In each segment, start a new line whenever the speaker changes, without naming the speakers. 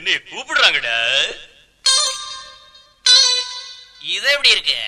என்னை கூப்பிடுறாங்கடா
இது எப்படி இருக்கு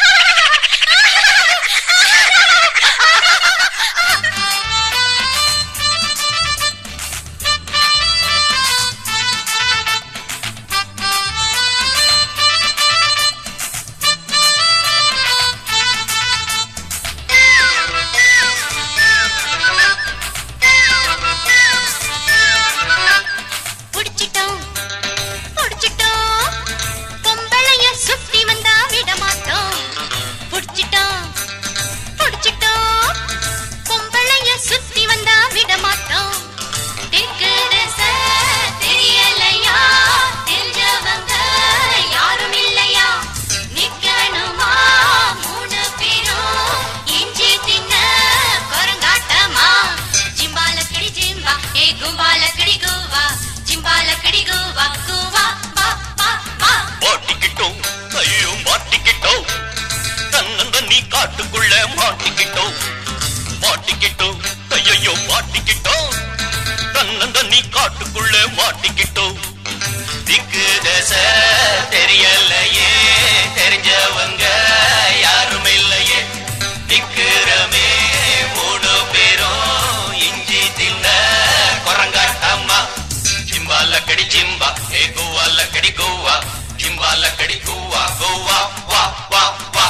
புடிச்சிட்டோம் புடிச்சிட்டோம் பொம்பளைய சுத்தி வந்தா விட மாட்டோம் புடிச்சிட்டோம் புடிச்சிட்டோம் பொம்பளைய சுத்தி வந்தா விட மாட்டோம் திக்குது சார், தெரியலையா தெரிஞ்சவங்க யாரும் இல்லையா நிக்கணுமா மூணு பேரும் இஞ்சி தின்ன குரங்காட்டமா ஜிம்பால கிடி ஜிம்பா ஏ கும்பால கிடி குவா ஜிம்பால கிடி குவா குவா வா வா வா
மாட்டிக்கிட்டோம் ஐயோ மாட்டிக்கிட்டோம் தன்னந்த நீ காட்டுக்குள்ள மாட்டிக்கிட்டோம் மாட்டிக்கிட்டோம் ஐயோ மாட்டிக்கிட்டோம் தன்னந்த நீ காட்டுக்குள்ள மாட்டிக்கிட்டோம் திக்கு தசை தெரியலையே தெரிஞ்சவங்க யாரும் இல்லையே திக்குறமே மூணு பேரும் இஞ்சி தின்ன குரங்காட்டம்மா ஜிம்பால கடி ஜிம்பா ஏ கோவால கடி கோவா ஜிம்பால கடி கோவா கோவா வா வா வா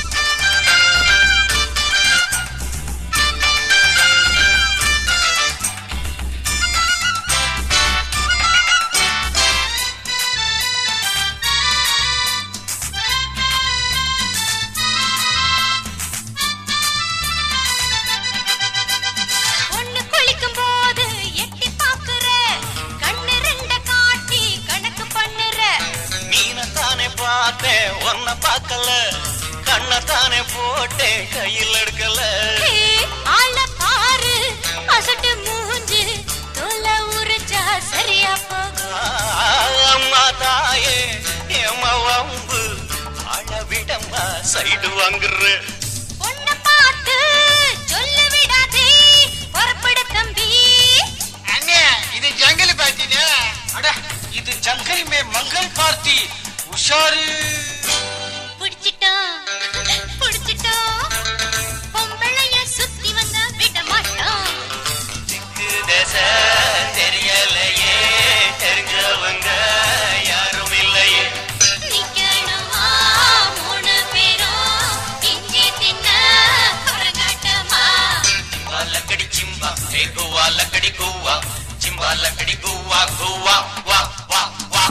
ஒண்ணு குளிக்கும் போது எட்டி பாக்குற கண்ணு ரெண்ட காட்டி கணக்கு பண்ணுற
மீனத்தானே பார்த்தேன் ஒன்ன பார்க்கல கண்ணத்தானே போட்டேன் கையில் எடுக்கல
ஹே, ஆள பாரு அசட்டு மூஞ்சு தோல உரிச்சா சரியா போகும்
ஆ, அம்மா தாயே ஏமா வம்பு ஆழ விடம்மா சைடு வாங்குற
பொண்ண பார்த்து சொல்லு விடாதே புறப்படு தம்பி
அண்ணே இது ஜங்கல் பார்ட்டினே அட இது ஜங்கல் மே மங்கள் பார்ட்டி உஷாரு
புடிச்சிட்டோம் புடிச்சிட்டோம் பொம்பளைய சுத்தி வந்தா விட மாட்டோம்
திக்கு தசை தெரியலையே தெரிஞ்சவங்க யாரும் இல்லையே
நிக்கணுமா மூணு பேரும் இஞ்சி தின்ன குரங்காட்டமா
ஜிம்பால கடி சிம்பா ஏ கோவால கடி கோவா ஜிம்பால கடி கோவா கோவா வா வா வா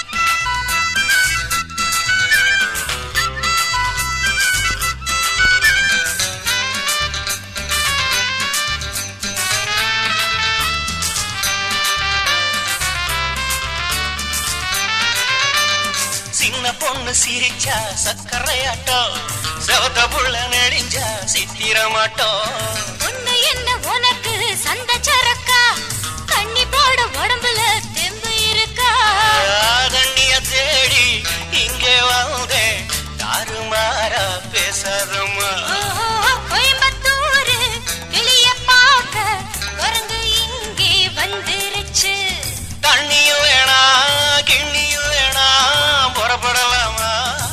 சின்ன பொண்ணு சிரிச்சா சக்கரையாட்டம் செவத்த புள்ள நெடிஞ்சா சித்திரமாட்டோம்
ஒண்ணு என்ன உனக்கு சந்த சரக்கா தண்ணி போட உடம்புல தெம்பு இருக்கா
தண்ணிய தேடி இங்கே வந்தேன் தாறுமாறா பேசாதம்மா
ஓஹோ, கோயம்புத்தூரு கிளிய பார்க்க குரங்கு இங்கே வந்துருச்சு
தண்ணியும் வேணா கிண்ணியும் வேணா புறப்படலாமா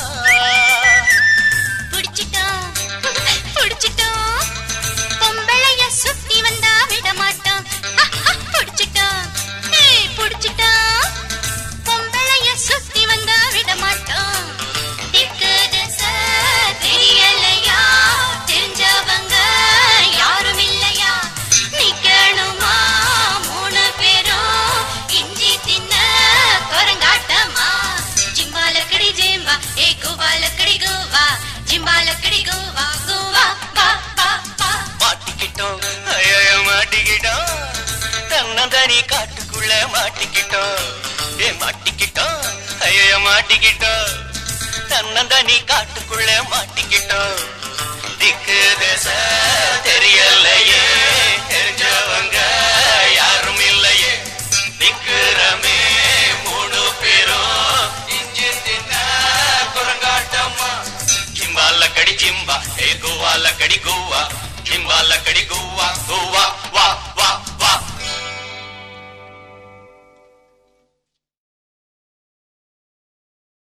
புடிச்சிட்டோம் புடிச்சிட்டோம் பொம்பளைய சுத்தி வந்தா விட மாட்டோம் ஹ, ஹ, புடிச்சிட்டோம் ஏய், புடிச்சிட்டோம் பொம்பளைய சுத்தி வந்தா விட மாட்டோம் திக்கு திசை தெரியலையா தெரிஞ்சவங்க யாரும் இல்லையா நிக்கணுமா மூணு பேரும் இஞ்சி தின்ன குரங்காட்டமா ஜிம்பால கடி ஜிம்பா ஏ குவால கடி குவா ஜிம்பால கடி குவா குவா வா வா வா
மாட்டிக்கிட்டோம் ஐயோ மாட்டிக்கிட்டோம் தன்னந்தனி காட்டுக்குள்ள மாட்டிக்கிட்டோம் ஏ மாட்டிக்கிட்டோம் ஐயோ மாட்டிக்கிட்டோம் தன்னந்தனி காட்டுக்குள்ள மாட்டிக்கிட்டோம் திக்கு தசை தெரியலையே தெரிஞ்சவங்க யாரும் இல்லையே நிக்கிறமே மூணு பேரும் இஞ்சி தின்ன குரங்காட்டம்மா ஜிம்பால கடி ஜிம்பா ஏ கோவால கடி கோவா ஜிம்பால கடி கோவா கோவா வா